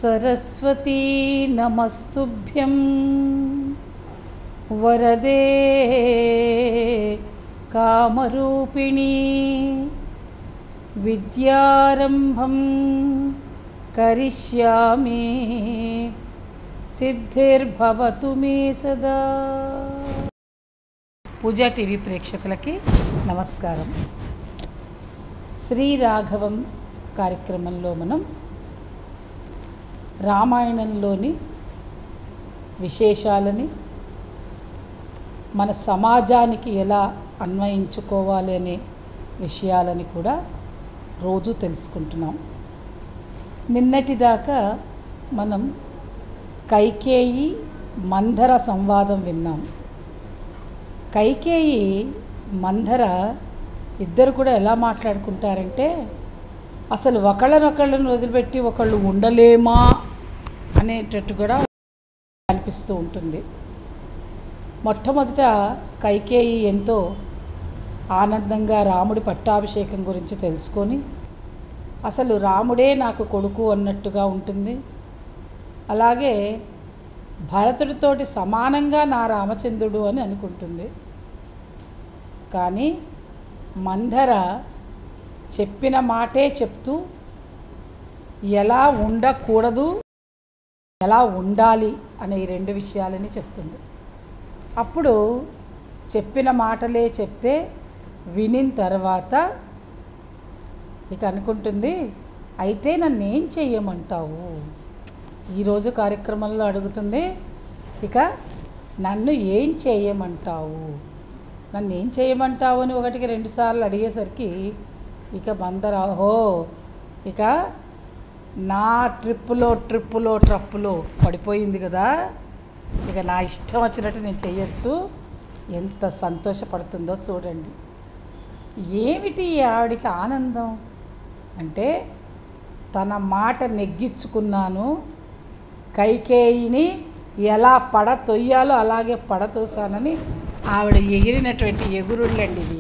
సరస్వతీ నమస్తుభ్యం వరదే కామరూపిణి విద్యారంభం కరిష్యామి సిద్ధిర్భవతు మే సదా పూజా టీవీ ప్రేక్షకులకి నమస్కారం శ్రీ రాఘవం కార్యక్రమంలో మనం రామాయణంలోని విశేషాలని మన సమాజానికి ఎలా అన్వయించుకోవాలి అనే విషయాలని కూడా రోజు తెలుసుకుంటున్నాం నిన్నటిదాకా మనం కైకేయి మంధర సంవాదం విన్నాం కైకేయి మంధర ఇద్దరు కూడా ఎలా మాట్లాడుకుంటారంటే అసలు ఒకళ్ళనొకళ్ళని వదిలిపెట్టి ఒకళ్ళు ఉండలేమా అనేటట్టు కూడా అనిపిస్తూ ఉంటుంది మొట్టమొదట కైకేయి ఎంతో ఆనందంగా రాముడి పట్టాభిషేకం గురించి తెలుసుకొని అసలు రాముడే నాకు కొడుకు అన్నట్టుగా ఉంటుంది అలాగే భరతుడితోటి సమానంగా నా రామచంద్రుడు అని అనుకుంటుంది కానీ మంధర చెప్పిన మాటే చెప్తూ ఎలా ఉండకూడదు ఎలా ఉండాలి అనే ఈ రెండు విషయాలని చెప్తుంది అప్పుడు చెప్పిన మాటలే చెప్తే వినిన తర్వాత ఇక అనుకుంటుంది అయితే నన్ను ఏం చెయ్యమంటావు ఈరోజు కార్యక్రమంలో అడుగుతుంది ఇక నన్ను ఏం చేయమంటావు నన్ను ఏం చేయమంటావు అని ఒకటికి రెండుసార్లు అడిగేసరికి ఇక బందర్ ఓహో ఇక నా ట్రిప్పులో ట్రిప్పులో ట్రప్పులో పడిపోయింది కదా ఇక నా ఇష్టం వచ్చినట్టు నేను చెయ్యొచ్చు ఎంత సంతోషపడుతుందో చూడండి ఏమిటి ఈ ఆవిడికి ఆనందం అంటే తన మాట నెగ్గించుకున్నాను కైకేయిని ఎలా పడ తొయ్యాలో అలాగే పడతోసానని ఆవిడ ఎగిరినటువంటి ఎగురుళ్ళండి ఇది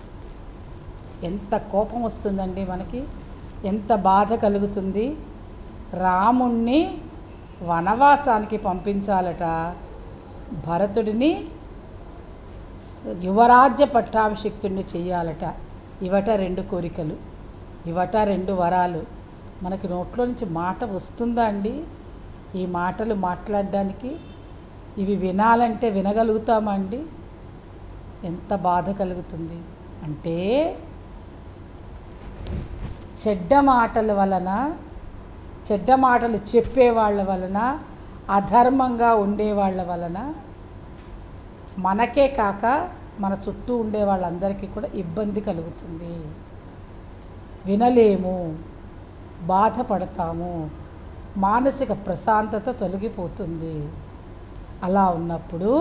ఎంత కోపం వస్తుందండి మనకి ఎంత బాధ కలుగుతుంది రాముణ్ణి వనవాసానికి పంపించాలట భరతుడిని స- యువరాజ్య పట్టాభిషిక్తుడిని చెయ్యాలట ఇవట రెండు కోరికలు ఇవట రెండు వరాలు మనకి నోట్లో నుంచి మాట వస్తుందా అండి ఈ మాటలు మాట్లాడడానికి ఇవి వినాలంటే వినగలుగుతామా అండి ఎంత బాధ కలుగుతుంది అంటే చెడ్డ మాటల వలన చెడ్డ మాటలు చెప్పేవాళ్ళ వలన అధర్మంగా ఉండేవాళ్ళ వలన మనకే కాక మన చుట్టూ ఉండే వాళ్ళందరికీ కూడా ఇబ్బంది కలుగుతుంది వినలేము బాధపడతాము మానసిక ప్రశాంతత తొలగిపోతుంది అలా ఉన్నప్పుడు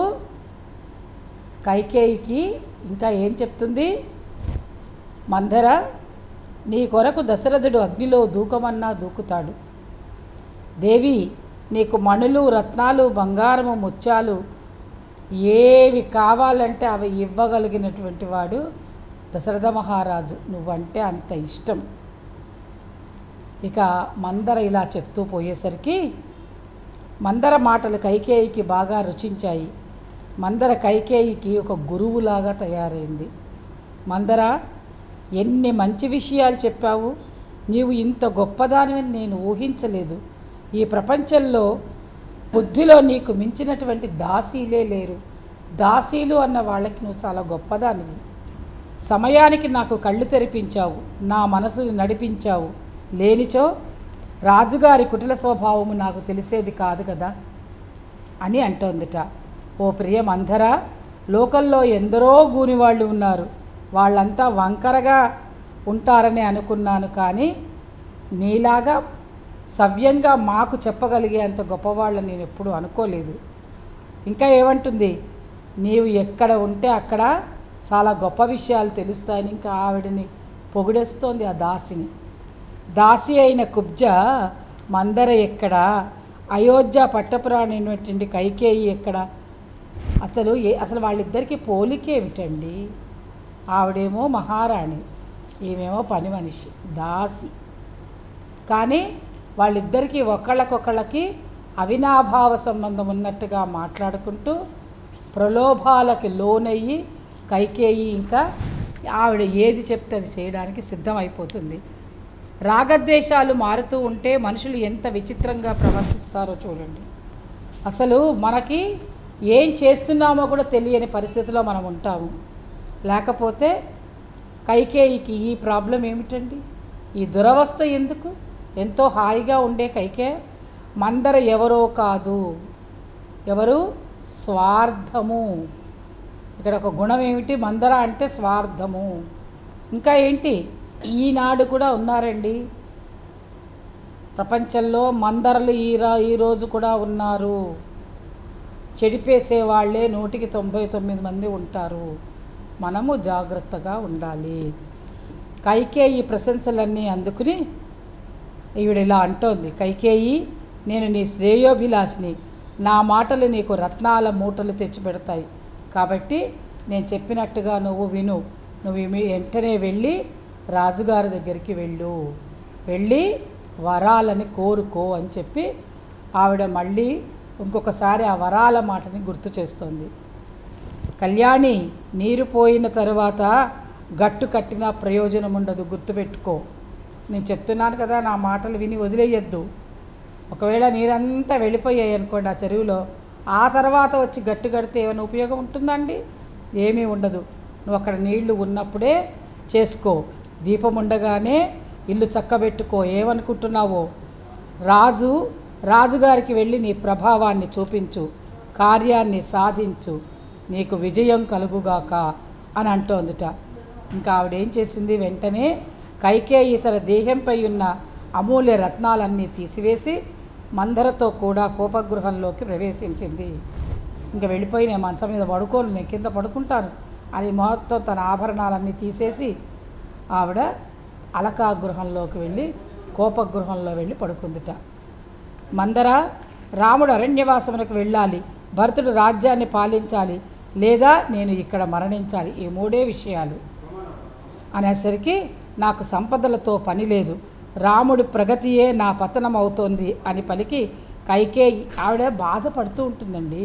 కైకేయికి ఇంకా ఏం చెప్తుంది మందర నీ కొరకు దశరథుడు అగ్నిలో దూకమన్నా దూకుతాడు దేవి నీకు మణులు రత్నాలు బంగారము ముత్యాలు ఏవి కావాలంటే అవి ఇవ్వగలిగినటువంటి వాడు దశరథ మహారాజు నువ్వంటే అంత ఇష్టం ఇక మందర ఇలా చెప్తూ పోయేసరికి మందర మాటలు కైకేయికి బాగా రుచించాయి మందర కైకేయికి ఒక గురువులాగా తయారైంది మందర ఎన్ని మంచి విషయాలు చెప్పావు నీవు ఇంత గొప్పదానివని నేను ఊహించలేదు ఈ ప్రపంచంలో బుద్ధిలో నీకు మించినటువంటి దాసీలే లేరు దాసీలు అన్న వాళ్ళకి నువ్వు చాలా గొప్పదానివి సమయానికి నాకు కళ్ళు తెరిపించావు నా మనసుని నడిపించావు లేనిచో రాజుగారి కుటిల స్వభావము నాకు తెలిసేది కాదు కదా అని అంటోందిట ఓ ప్రియ మంధర లోకల్లో ఎందరో గూనివాళ్ళు ఉన్నారు వాళ్ళంతా వంకరగా ఉంటారని అనుకున్నాను కానీ నీలాగా సవ్యంగా మాకు చెప్పగలిగే అంత గొప్పవాళ్ళని నేను ఎప్పుడూ అనుకోలేదు ఇంకా ఏమంటుంది నీవు ఎక్కడ ఉంటే అక్కడ చాలా గొప్ప విషయాలు తెలుస్తాయని ఇంకా ఆవిడని పొగిడేస్తోంది ఆ దాసిని దాసి అయిన కుబ్జ మందర ఎక్కడ అయోధ్య పట్టపురాణి అయినటువంటి కైకేయి ఎక్కడ అసలు ఏ అసలు వాళ్ళిద్దరికీ పోలికేమిటండి ఆవిడేమో మహారాణి ఈమెమో పని మనిషి దాసి కానీ వాళ్ళిద్దరికీ ఒకళ్ళకొకళ్ళకి అవినాభావ సంబంధం ఉన్నట్టుగా మాట్లాడుకుంటూ ప్రలోభాలకి లోనయ్యి కైకేయి ఇంకా ఆవిడ ఏది చెప్తే అది చేయడానికి సిద్ధమైపోతుంది రాగద్వేషాలు మారుతూ ఉంటే మనుషులు ఎంత విచిత్రంగా ప్రవర్తిస్తారో చూడండి అసలు మనకి ఏం చేస్తున్నామో కూడా తెలియని పరిస్థితిలో మనం ఉంటాము లేకపోతే కైకేయికి ఈ ప్రాబ్లం ఏమిటండి ఈ దురవస్థ ఎందుకు ఎంతో హాయిగా ఉండే కైకే మందర ఎవరో కాదు ఎవరు స్వార్థము ఇక్కడ ఒక గుణం ఏమిటి మందర అంటే స్వార్థము ఇంకా ఏంటి ఈనాడు కూడా ఉన్నారండి ప్రపంచంలో మందరలు ఈ రా ఈరోజు కూడా ఉన్నారు చెడిపేసే వాళ్ళే నూటికి తొంభై తొమ్మిది మంది ఉంటారు మనము జాగ్రత్తగా ఉండాలి కైకేయి ప్రశంసలన్నీ అందుకుని ఈవిడ ఇలా అంటోంది కైకేయి నేను నీ శ్రేయోభిలాషిని నా మాటలు నీకు రత్నాల మూటలు తెచ్చిపెడతాయి కాబట్టి నేను చెప్పినట్టుగా నువ్వు విను నువ్వు ఇమి- వెంటనే వెళ్ళి రాజుగారి దగ్గరికి వెళ్ళు వెళ్ళి వరాలని కోరుకో అని చెప్పి ఆవిడ మళ్ళీ ఇంకొకసారి ఆ వరాల మాటని గుర్తు చేస్తోంది కళ్యాణి నీరు పోయిన తర్వాత గట్టు కట్టిన ప్రయోజనం ఉండదు గుర్తుపెట్టుకో నేను చెప్తున్నాను కదా నా మాటలు విని వదిలేయద్దు ఒకవేళ నీరంతా వెళ్ళిపోయాయి అనుకోండి ఆ చెరువులో ఆ తర్వాత వచ్చి గట్టు కడితే ఏమైనా ఉపయోగం ఉంటుందండి ఏమీ ఉండదు నువ్వు అక్కడ నీళ్లు ఉన్నప్పుడే చేసుకో దీపం ఉండగానే ఇల్లు చక్కబెట్టుకో ఏమనుకుంటున్నావో రాజు రాజుగారికి వెళ్ళి నీ ప్రభావాన్ని చూపించు కార్యాన్ని సాధించు నీకు విజయం కలుగుగాక అని అంటోందిట ఇంకా ఆవిడేం చేసింది వెంటనే కైకేయి తన దేహంపై ఉన్న అమూల్య రత్నాలన్నీ తీసివేసి మందరతో కూడా కోపగృహంలోకి ప్రవేశించింది ఇంకా వెళ్ళిపోయి నేను మంచం మీద పడుకోను నేను కింద పడుకుంటాను అని మొత్తం తన ఆభరణాలన్నీ తీసేసి ఆవిడ అలకా గృహంలోకి వెళ్ళి కోపగృహంలో వెళ్ళి పడుకుందిట మందర రాముడు అరణ్యవాసమునకు వెళ్ళాలి భరతుడు రాజ్యాన్ని పాలించాలి లేదా నేను ఇక్కడ మరణించాలి ఈ మూడే విషయాలు అనేసరికి నాకు సంపదలతో పని లేదు రాముడి ప్రగతియే నా పతనం అవుతోంది అని పలికి కైకేయి ఆవిడ బాధపడుతూ ఉంటుందండి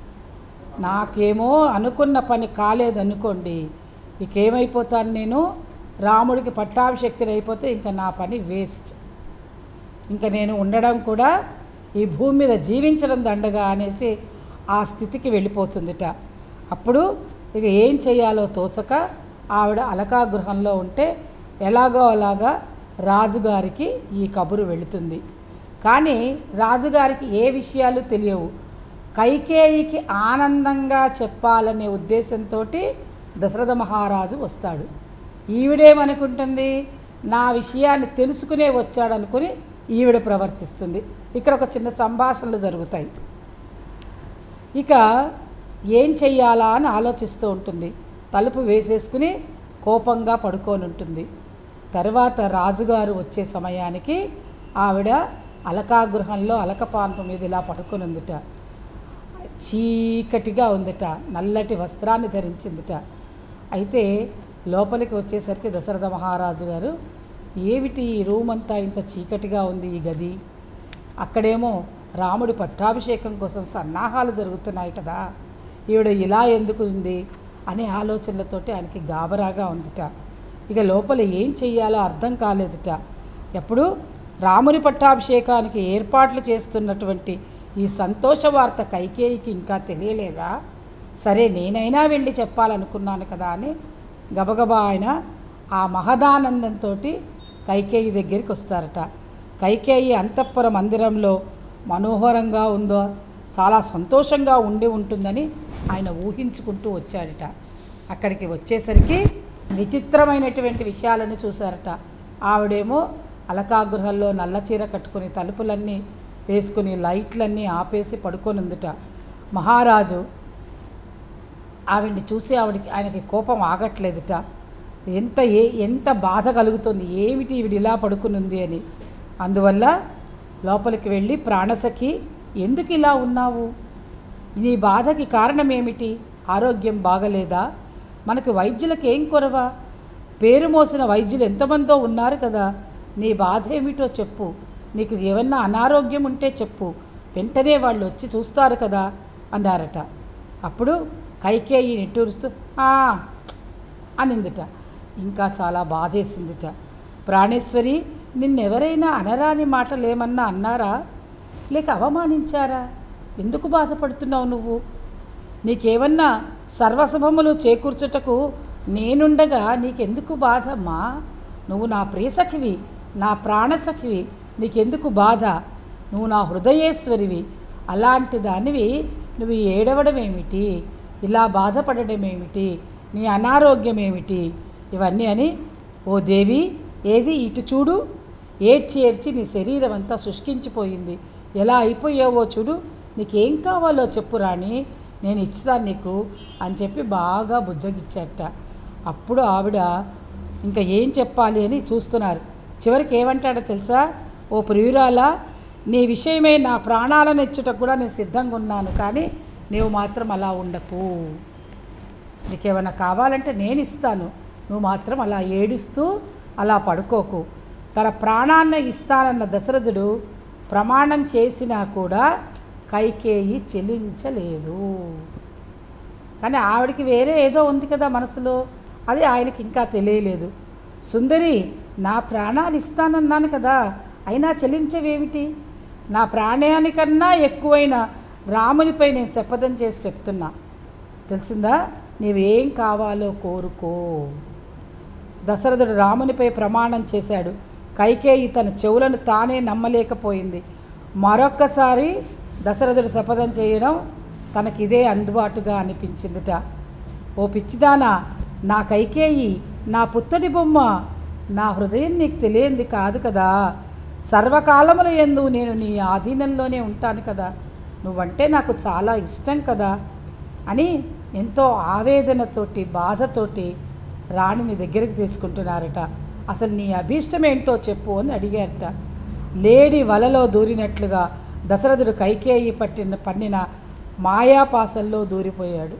నాకేమో అనుకున్న పని కాలేదనుకోండి ఇక ఏమైపోతాను నేను రాముడికి పట్టాభిషక్తుడు అయిపోతే ఇంకా నా పని వేస్ట్ ఇంకా నేను ఉండడం కూడా ఈ భూమి మీద జీవించడం దండగా అనేసి ఆ స్థితికి వెళ్ళిపోతుందిట అప్పుడు ఇక ఏం చేయాలో తోచక ఆవిడ అలకా గృహంలో ఉంటే ఎలాగో అలాగా రాజుగారికి ఈ కబురు వెళుతుంది కానీ రాజుగారికి ఏ విషయాలు తెలియవు కైకేయికి ఆనందంగా చెప్పాలనే ఉద్దేశంతో దశరథ మహారాజు వస్తాడు ఈవిడేమనుకుంటుంది నా విషయాన్ని తెలుసుకునే వచ్చాడనుకుని ఈవిడ ప్రవర్తిస్తుంది ఇక్కడ ఒక చిన్న సంభాషణలు జరుగుతాయి ఇక ఏం చెయ్యాలా అని ఆలోచిస్తూ ఉంటుంది తలుపు వేసేసుకుని కోపంగా పడుకొని ఉంటుంది తర్వాత రాజుగారు వచ్చే సమయానికి ఆవిడ అలకాగృహంలో అలకపాన్పు మీద ఇలా పడుకొని ఉందిట చీకటిగా ఉందిట నల్లటి వస్త్రాన్ని ధరించిందిట అయితే లోపలికి వచ్చేసరికి దశరథ మహారాజు గారు ఏమిటి ఈ రూమ్ అంతా ఇంత చీకటిగా ఉంది ఈ గది అక్కడేమో రాముడి పట్టాభిషేకం కోసం సన్నాహాలు జరుగుతున్నాయి కదా ఈవిడ ఇలా ఎందుకు ఉంది అనే ఆలోచనలతోటి ఆయనకి గాబరాగా ఉందిట ఇక లోపల ఏం చెయ్యాలో అర్థం కాలేదుట ఎప్పుడు రాముని పట్టాభిషేకానికి ఏర్పాట్లు చేస్తున్నటువంటి ఈ సంతోష వార్త కైకేయికి ఇంకా తెలియలేదా సరే నేనైనా వెళ్ళి చెప్పాలనుకున్నాను కదా అని గబగబా ఆయన ఆ మహదానందంతో కైకేయి దగ్గరికి వస్తారట కైకేయి అంతఃపుర మందిరంలో మనోహరంగా ఉందో చాలా సంతోషంగా ఉండి ఉంటుందని ఆయన ఊహించుకుంటూ వచ్చాడట అక్కడికి వచ్చేసరికి విచిత్రమైనటువంటి విషయాలను చూశారట ఆవిడేమో అలకాగృహంలో నల్ల చీర కట్టుకుని తలుపులన్నీ వేసుకుని లైట్లన్నీ ఆపేసి పడుకొని ఉందిట మహారాజు ఆవిడ్ని చూసి ఆవిడకి ఆయనకి కోపం ఆగట్లేదుట ఎంత ఏ ఎంత బాధ కలుగుతుంది ఏమిటి ఈవిడ ఇలా పడుకునుంది అని అందువల్ల లోపలికి వెళ్ళి ప్రాణసఖి ఎందుకు ఇలా ఉన్నావు నీ బాధకి కారణం ఏమిటి ఆరోగ్యం బాగలేదా మనకు వైద్యులకు ఏం కొరవా పేరు మోసిన వైద్యులు ఎంతమందో ఉన్నారు కదా నీ బాధ ఏమిటో చెప్పు నీకు ఏమన్నా అనారోగ్యం ఉంటే చెప్పు వెంటనే వాళ్ళు వచ్చి చూస్తారు కదా అన్నారట అప్పుడు కైకేయి నిట్టూరుస్తూ "ఆ" అనిందిట ఇంకా చాలా బాధేసిందిట ప్రాణేశ్వరి నిన్నెవరైనా అనరాని మాటలు ఏమన్నా అన్నారా లేక అవమానించారా ఎందుకు బాధపడుతున్నావు నువ్వు నీకేమన్నా సర్వశుభములు చేకూర్చుటకు నేనుండగా నీకెందుకు బాధమ్మా నువ్వు నా ప్రియసఖివి నా ప్రాణసఖివి నీకెందుకు బాధ నువ్వు నా హృదయేశ్వరివి అలాంటి దానివి నువ్వు ఏడవడం ఏమిటి ఇలా బాధపడడం ఏమిటి నీ అనారోగ్యం ఏమిటి ఇవన్నీ అని ఓ దేవి ఏది ఇటు చూడు ఏడ్చి ఏడ్చి నీ శరీరం అంతా శుష్కించిపోయింది ఎలా అయిపోయావో చూడు నీకేం కావాలో చెప్పు రాణి నేను ఇస్తాను నీకు అని చెప్పి బాగా బుజ్జగిచ్చట అప్పుడు ఆవిడ ఇంకా ఏం చెప్పాలి అని చూస్తున్నారు చివరికి ఏమంటాడో తెలుసా ఓ ప్రియురాలా నీ విషయమే నా ప్రాణాలను ఇచ్చుటకు కూడా నేను సిద్ధంగా ఉన్నాను కానీ నీవు మాత్రం అలా ఉండకు నీకేమైనా కావాలంటే నేను ఇస్తాను నువ్వు మాత్రం అలా ఏడుస్తూ అలా పడుకోకు తన ప్రాణాన్ని ఇస్తానన్న దశరథుడు ప్రమాణం చేసినా కూడా కైకేయి చెల్లించలేదు కానీ ఆవిడకి వేరే ఏదో ఉంది కదా మనసులో అది ఆయనకి ఇంకా తెలియలేదు సుందరి నా ప్రాణాలు ఇస్తానన్నాను కదా అయినా చెల్లించవేమిటి నా ప్రాణానికన్నా ఎక్కువైన రామునిపై నేను శపథం చేసి చెప్తున్నా తెలిసిందా నీవేం కావాలో కోరుకో దశరథుడు రామునిపై ప్రమాణం చేశాడు కైకేయి తన చెవులను తానే నమ్మలేకపోయింది మరొక్కసారి దశరథుడు శపథం చేయడం తనకిదే అందుబాటుగా అనిపించిందిట ఓ పిచ్చిదానా నా కైకేయి నా పుత్తడి బొమ్మ నా హృదయం నీకు తెలియంది కాదు కదా సర్వకాలముల ఎందు నేను నీ ఆధీనంలోనే ఉంటాను కదా నువ్వంటే నాకు చాలా ఇష్టం కదా అని ఎంతో ఆవేదనతోటి బాధతోటి రాణిని దగ్గరికి తీసుకుంటున్నారట అసలు నీ అభీష్టం ఏంటో చెప్పు అని అడిగారట లేడి వలలో దూరినట్లుగా దశరథుడు కైకేయి పట్టిన పన్నిన మాయాపాసంలో దూరిపోయాడు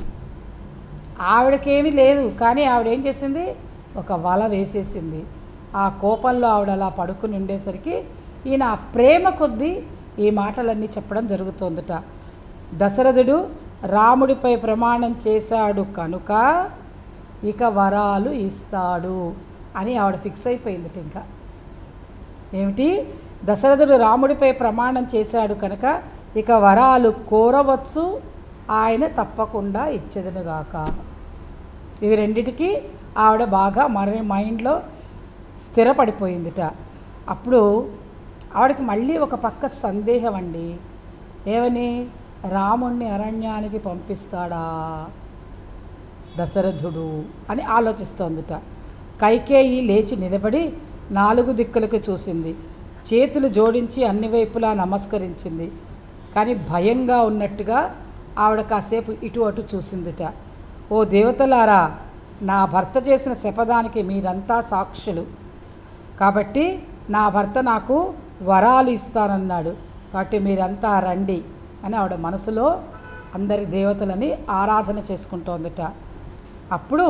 ఆవిడకేమీ లేదు కానీ ఆవిడ ఏం చేసింది ఒక వల వేసేసింది ఆ కోపంలో ఆవిడ అలా పడుకుని ఉండేసరికి ఈయన ఆ ప్రేమ కొద్దీ ఈ మాటలన్నీ చెప్పడం జరుగుతోందట దశరథుడు రాముడిపై ప్రమాణం చేశాడు కనుక ఇక వరాలు ఇస్తాడు అని ఆవిడ ఫిక్స్ అయిపోయిందిట ఇంకా ఏమిటి దశరథుడు రాముడిపై ప్రమాణం చేశాడు కనుక ఇక వరాలు కోరవచ్చు ఆయన తప్పకుండా ఇచ్చేదనుగాక ఇవి రెండిటికి ఆవిడ బాగా మరి మైండ్లో స్థిరపడిపోయిందిట అప్పుడు ఆవిడకి మళ్ళీ ఒక పక్క సందేహం అండి ఏమని రాముణ్ణి అరణ్యానికి పంపిస్తాడా దశరథుడు అని ఆలోచిస్తోందిట కైకేయి లేచి నిలబడి నాలుగు దిక్కులకు చూసింది చేతులు జోడించి అన్ని వైపులా నమస్కరించింది కానీ భయంగా ఉన్నట్టుగా ఆవిడ కాసేపు ఇటు అటు చూసిందిట ఓ దేవతలారా నా భర్త చేసిన శపథానికి మీరంతా సాక్షులు కాబట్టి నా భర్త నాకు వరాలు ఇస్తానన్నాడు కాబట్టి మీరంతా రండి అని ఆవిడ మనసులో అందరి దేవతలని ఆరాధన చేసుకుంటోందట అప్పుడు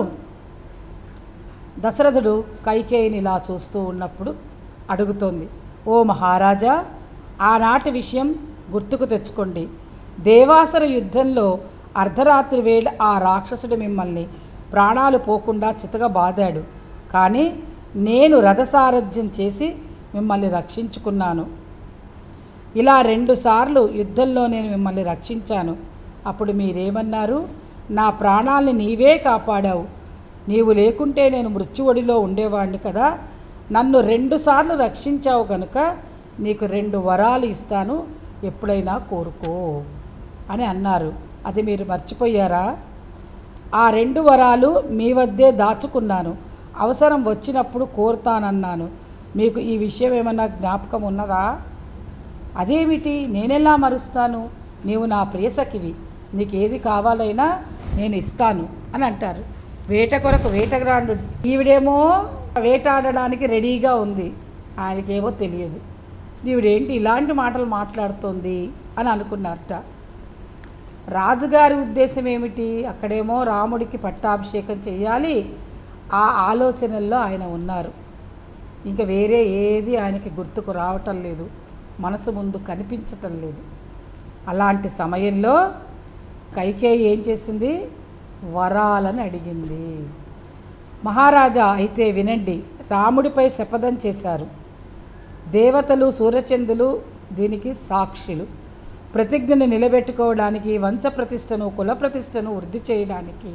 దశరథుడు కైకేయిని ఇలా చూస్తూ ఉన్నప్పుడు అడుగుతోంది ఓ మహారాజా ఆనాటి విషయం గుర్తుకు తెచ్చుకోండి దేవాసర యుద్ధంలో అర్ధరాత్రి వేళ ఆ రాక్షసుడు మిమ్మల్ని ప్రాణాలు పోకుండా చితగా బాదాడు కానీ నేను రథసారథ్యం చేసి మిమ్మల్ని రక్షించుకున్నాను ఇలా రెండుసార్లు యుద్ధంలో నేను మిమ్మల్ని రక్షించాను అప్పుడు మీరేమన్నారు నా ప్రాణాల్ని నీవే కాపాడావు నీవు లేకుంటే నేను మృత్యువడిలో ఉండేవాడిని కదా నన్ను రెండుసార్లు రక్షించావు కనుక నీకు రెండు వరాలు ఇస్తాను ఎప్పుడైనా కోరుకో అని అన్నారు అది మీరు మర్చిపోయారా ఆ రెండు వరాలు మీ వద్దే దాచుకున్నాను అవసరం వచ్చినప్పుడు కోరుతానన్నాను మీకు ఈ విషయం ఏమన్నా జ్ఞాపకం ఉన్నదా అదేమిటి నేనెలా మరుస్తాను నీవు నా ప్రియసఖివి నీకు ఏది కావాలైనా నేను ఇస్తాను అని అంటారు వేట కొరకు వేటగాడు ఈవిడేమో వేటాడడానికి రెడీగా ఉంది ఆయనకేమో తెలియదు ఈవిడేంటి ఇలాంటి మాటలు మాట్లాడుతోంది అని అనుకున్నారట రాజుగారి ఉద్దేశం ఏమిటి అక్కడేమో రాముడికి పట్టాభిషేకం చేయాలి ఆ ఆలోచనల్లో ఆయన ఉన్నారు ఇంకా వేరే ఏది ఆయనకి గుర్తుకు రావటం లేదు మనసు ముందు కనిపించటం లేదు అలాంటి సమయంలో కైకేయి ఏం చేసింది వరాలని అడిగింది మహారాజా అయితే వినండి రాముడిపై శపథం చేశారు దేవతలు సూర్యచంద్రులు దీనికి సాక్షులు ప్రతిజ్ఞను నిలబెట్టుకోవడానికి వంశ ప్రతిష్టను కుల ప్రతిష్టను వృద్ధి చేయడానికి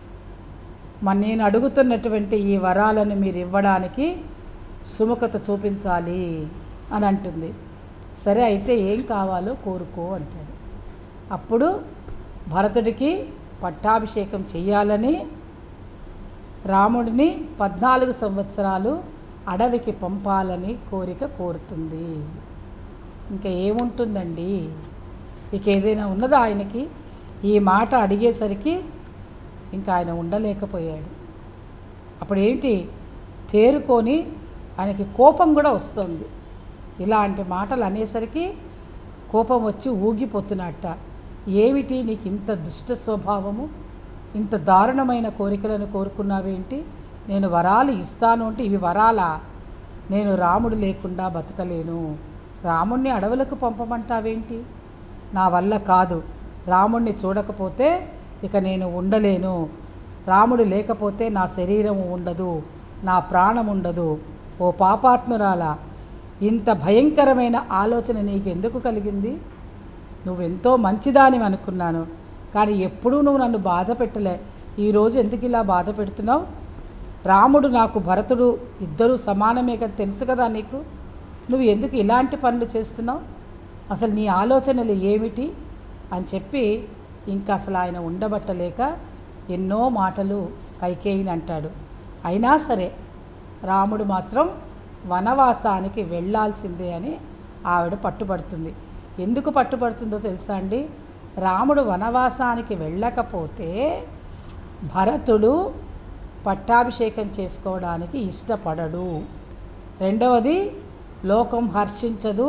మరి నేను అడుగుతున్నటువంటి ఈ వరాలను మీరు ఇవ్వడానికి సుముఖత చూపించాలి అని అంటుంది సరే అయితే ఏం కావాలో కోరుకో అంటాడు అప్పుడు భరతుడికి పట్టాభిషేకం చెయ్యాలని రాముడిని పద్నాలుగు సంవత్సరాలు అడవికి పంపాలని కోరిక కోరుతుంది ఇంకా ఏముంటుందండి ఇక ఏదైనా ఉన్నదా ఆయనకి ఈ మాట అడిగేసరికి ఇంకా ఆయన ఉండలేకపోయాడు అప్పుడు ఏంటి తేరుకొని ఆయనకి కోపం కూడా వస్తుంది ఇలాంటి మాటలు అనేసరికి కోపం వచ్చి ఊగిపోతున్నట్ట ఏమిటి నీకు ఇంత దుష్ట స్వభావము ఇంత దారుణమైన కోరికలను కోరుకున్నావేంటి నేను వరాలు ఇస్తాను అంటే ఇవి వరాలా నేను రాముడు లేకుండా బతకలేను రాముణ్ణి అడవులకు పంపమంటావేంటి నా వల్ల కాదు రాముణ్ణి చూడకపోతే ఇక నేను ఉండలేను రాముడు లేకపోతే నా శరీరం ఉండదు నా ప్రాణం ఉండదు ఓ పాపాత్మురాలా ఇంత భయంకరమైన ఆలోచన నీకు ఎందుకు కలిగింది నువ్వెంతో మంచిదాని అనుకున్నాను కానీ ఎప్పుడూ నువ్వు నన్ను బాధ పెట్టలే ఈరోజు ఎందుకు ఇలా బాధ పెడుతున్నావు రాముడు నాకు భరతుడు ఇద్దరూ సమానమే కదా తెలుసు కదా నీకు నువ్వు ఎందుకు ఇలాంటి పనులు చేస్తున్నావు అసలు నీ ఆలోచనలు ఏమిటి అని చెప్పి ఇంకా అసలు ఆయన ఉండబట్టలేక ఎన్నో మాటలు కైకేయిని అంటాడు అయినా సరే రాముడు మాత్రం వనవాసానికి వెళ్ళాల్సిందే అని ఆవిడ పట్టుబడుతుంది ఎందుకు పట్టుబడుతుందో తెలుసా అండి రాముడు వనవాసానికి వెళ్ళకపోతే భరతుడు పట్టాభిషేకం చేసుకోవడానికి ఇష్టపడడు రెండవది లోకం హర్షించదు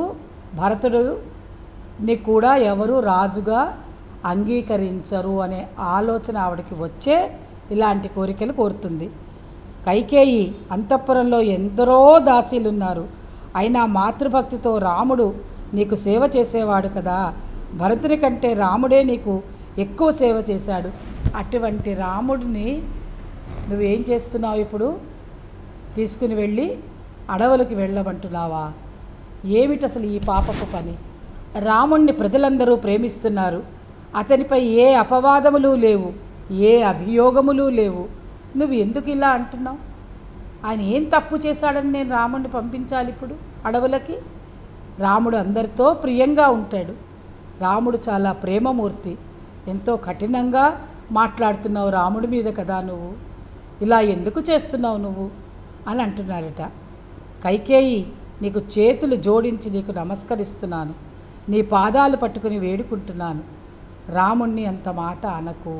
భరతుడుని కూడా ఎవరు రాజుగా అంగీకరించరు అనే ఆలోచన ఆవిడకి వచ్చే ఇలాంటి కోరికలు కోరుతుంది కైకేయి అంతఃపురంలో ఎందరో దాసీలు ఉన్నారు అయినా మాతృభక్తితో రాముడు నీకు సేవ చేసేవాడు కదా భరతుని కంటే రాముడే నీకు ఎక్కువ సేవ చేశాడు అటువంటి రాముడిని నువ్వేం చేస్తున్నావు ఇప్పుడు తీసుకుని వెళ్ళి అడవులకు వెళ్ళమంటున్నావా ఏమిటి అసలు ఈ పాపపు పని రాముణ్ణి ప్రజలందరూ ప్రేమిస్తున్నారు అతనిపై ఏ అపవాదములు లేవు ఏ అభియోగములు లేవు నువ్వు ఎందుకు ఇలా అంటున్నావు ఆయన ఏం తప్పు చేశాడని నేను రాముణ్ణి పంపించాలి ఇప్పుడు అడవులకి రాముడు అందరితో ప్రియంగా ఉంటాడు రాముడు చాలా ప్రేమమూర్తి ఎంతో కఠినంగా మాట్లాడుతున్నావు రాముడి మీద కదా నువ్వు ఇలా ఎందుకు చేస్తున్నావు నువ్వు అని అంటున్నాడట కైకేయి నీకు చేతులు జోడించి నీకు నమస్కరిస్తున్నాను నీ పాదాలు పట్టుకుని వేడుకుంటున్నాను రాముణ్ణి అంత మాట అనకు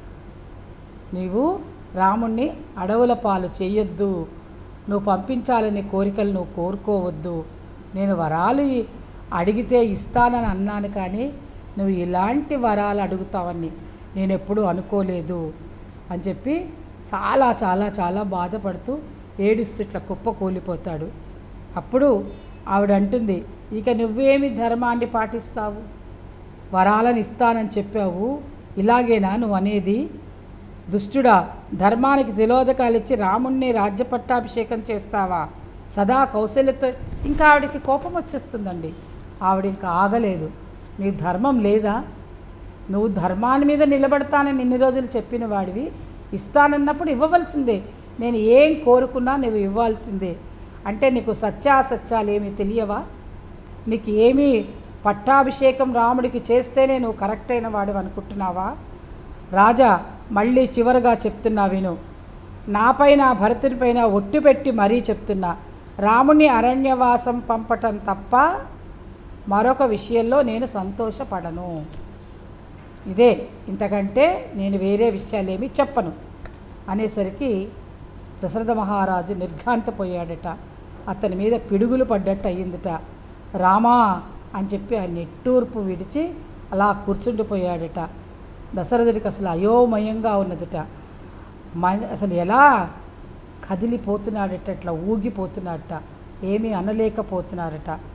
నీవు రాముణ్ణి అడవుల పాలు చేయొద్దు నువ్వు పంపించాలనే కోరికలు నువ్వు కోరుకోవద్దు నేను వరాలు ఇ- అడిగితే ఇస్తానని అన్నాను కానీ నువ్వు ఇలాంటి వరాలు అడుగుతావని నేను ఎప్పుడూ అనుకోలేదు అని చెప్పి చాలా చాలా చాలా బాధపడుతూ ఏడుస్తూ ఇట్లా కుప్ప కూలిపోతాడు అప్పుడు ఆవిడ అంటుంది ఇక నువ్వేమి ధర్మాన్ని పాటిస్తావు వరాలను ఇస్తానని చెప్పావు ఇలాగేనా నువ్వు అనేది దుష్టుడా ధర్మానికి తిలోదకాలు ఇచ్చి రాముణ్ణి రాజ్య పట్టాభిషేకం చేస్తావా సదా కౌశల్యతో ఇంకా ఆవిడకి కోపం వచ్చేస్తుందండి ఆవిడ ఇంకా ఆగలేదు నీ ధర్మం లేదా నువ్వు ధర్మాన్ని మీద నిలబడతానని ఇన్ని రోజులు చెప్పిన వాడివి ఇస్తానన్నప్పుడు ఇవ్వవలసిందే నేను ఏం కోరుకున్నా నువ్వు ఇవ్వాల్సిందే అంటే నీకు సత్యాసత్యాలు ఏమీ తెలియవా నీకు ఏమీ పట్టాభిషేకం రాముడికి చేస్తేనే నువ్వు కరెక్ట్ అయిన వాడు అనుకుంటున్నావా రాజా మళ్ళీ చివరగా చెప్తున్నా విను నాపై నా భరతునిపైన ఒట్టు పెట్టి మరీ చెప్తున్నా రాముని అరణ్యవాసం పంపటం తప్ప మరొక విషయంలో నేను సంతోషపడను ఇదే ఇంతకంటే నేను వేరే విషయాలేమీ చెప్పను అనేసరికి దశరథ మహారాజు నిర్ఘాంతపోయాడట అతని మీద పిడుగులు పడ్డట్టు అయ్యిందిట రామా అని చెప్పి ఆ నిట్టూర్పు విడిచి అలా కూర్చుండిపోయాడట దశరథుడికి అసలు అయోమయంగా ఉన్నదట మ- అసలు ఎలా కదిలిపోతున్నాడట ఇట్లా ఊగిపోతున్నాడట ఏమీ అనలేకపోతున్నాడట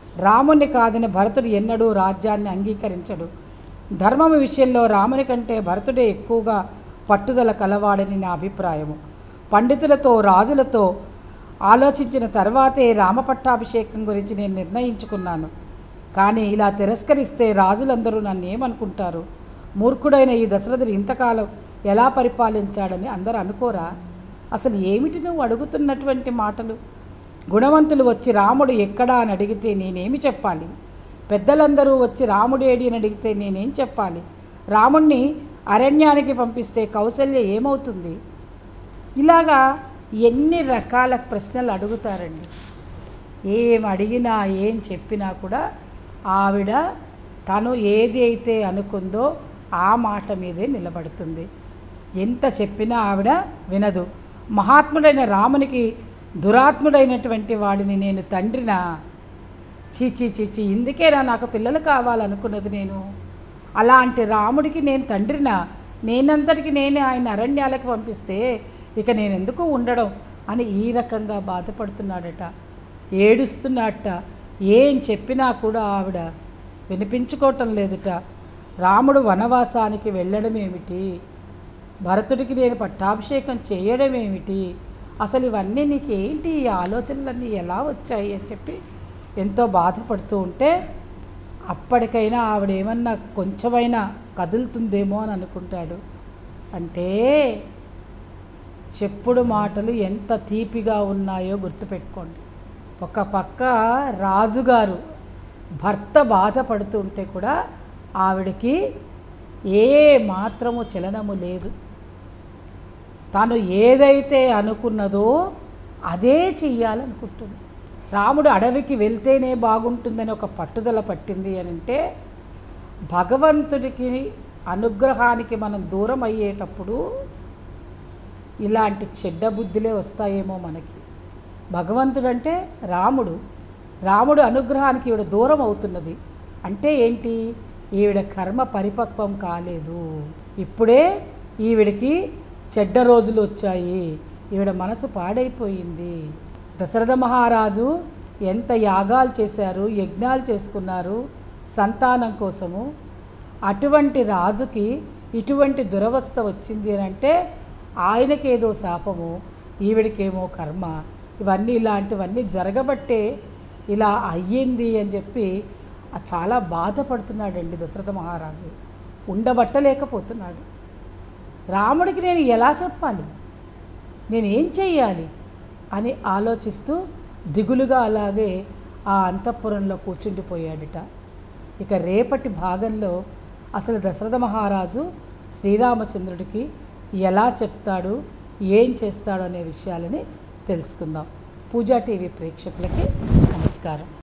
రాముని కాదని భరతుడు ఎన్నడూ రాజ్యాన్ని అంగీకరించడు ధర్మం విషయంలో రాముని కంటే భరతుడే ఎక్కువగా పట్టుదల కలవాడని నా అభిప్రాయము పండితులతో రాజులతో ఆలోచించిన తర్వాతే రామపట్టాభిషేకం గురించి నేను నిర్ణయించుకున్నాను కానీ ఇలా తిరస్కరిస్తే రాజులందరూ నన్ను ఏమనుకుంటారు మూర్ఖుడైన ఈ దశరథుడు ఇంతకాలం ఎలా పరిపాలించాడని అందరూ అనుకోరా అసలు ఏమిటి నువ్వు అడుగుతున్నటువంటి మాటలు గుణవంతులు వచ్చి రాముడు ఎక్కడా అని అడిగితే నేనేమి చెప్పాలి పెద్దలందరూ వచ్చి రాముడు ఏడి అని అడిగితే నేనేం చెప్పాలి రాముణ్ణి అరణ్యానికి పంపిస్తే కౌసల్య ఏమవుతుంది ఇలాగా ఎన్ని రకాల ప్రశ్నలు అడుగుతారండి ఏం అడిగినా ఏం చెప్పినా కూడా ఆవిడ తను ఏది అయితే అనుకుందో ఆ మాట మీదే నిలబడుతుంది ఎంత చెప్పినా ఆవిడ వినదు మహాత్ముడైన రామునికి దురాత్ముడైనటువంటి వాడిని నేను తండ్రినా చీచి చీచి ఇందుకేనా నాకు పిల్లలు కావాలనుకున్నది నేను అలాంటి రాముడికి నేను తండ్రినా నేనంతటికి నేనే ఆయన అరణ్యాలకు పంపిస్తే ఇక నేను ఎందుకు ఉండడం అని ఈ రకంగా బాధపడుతున్నాడట ఏడుస్తున్నట్ట ఏం చెప్పినా కూడా ఆవిడ వినిపించుకోవటం లేదుట రాముడు వనవాసానికి వెళ్ళడం ఏమిటి భరతుడికి నేను పట్టాభిషేకం చేయడం ఏమిటి అసలు ఇవన్నీ నీకేంటి ఈ ఆలోచనలన్నీ ఎలా వచ్చాయి అని చెప్పి ఎంతో బాధపడుతూ ఉంటే అప్పటికైనా ఆవిడ ఏమన్నా కొంచెమైనా కదులుతుందేమో అని అనుకుంటాడు అంటే చెప్పుడు మాటలు ఎంత తీపిగా ఉన్నాయో గుర్తుపెట్టుకోండి ఒక పక్క రాజుగారు భర్త బాధపడుతూ ఉంటే కూడా ఆవిడకి ఏ మాత్రము చలనము లేదు తాను ఏదైతే అనుకున్నదో అదే చెయ్యాలనుకుంటుంది రాముడు అడవికి వెళ్తేనే బాగుంటుందని ఒక పట్టుదల పట్టింది అని అంటే భగవంతుడికి అనుగ్రహానికి మనం దూరం అయ్యేటప్పుడు ఇలాంటి చెడ్డ బుద్ధులే వస్తాయేమో మనకి భగవంతుడంటే రాముడు రాముడు అనుగ్రహానికి ఈవిడ దూరం అవుతున్నది అంటే ఏంటి ఈవిడ కర్మ పరిపక్వం కాలేదు ఇప్పుడే ఈవిడికి చెడ్డ రోజులు వచ్చాయి ఈవిడ మనసు పాడైపోయింది దశరథ మహారాజు ఎంత యాగాలు చేశారు యజ్ఞాలు చేసుకున్నారు సంతానం కోసము అటువంటి రాజుకి ఇటువంటి దురవస్థ వచ్చింది అని అంటే ఆయనకేదో శాపము ఈవిడికేమో కర్మ ఇవన్నీ ఇలాంటివన్నీ జరగబట్టే ఇలా అయ్యింది అని చెప్పి ఆ చాలా బాధపడుతున్నాడండి దశరథ మహారాజు ఉండబట్టలేకపోతున్నాడు రాముడికి నేను ఎలా చెప్పాలి నేనేం చెయ్యాలి అని ఆలోచిస్తూ దిగులుగా అలాగే ఆ అంతఃపురంలో కూర్చుండిపోయాడట ఇక రేపటి భాగంలో అసలు దశరథ మహారాజు శ్రీరామచంద్రుడికి ఎలా చెప్తాడు ఏం చేస్తాడు అనే విషయాలని తెలుసుకుందాం పూజా టీవీ ప్రేక్షకులకి నమస్కారం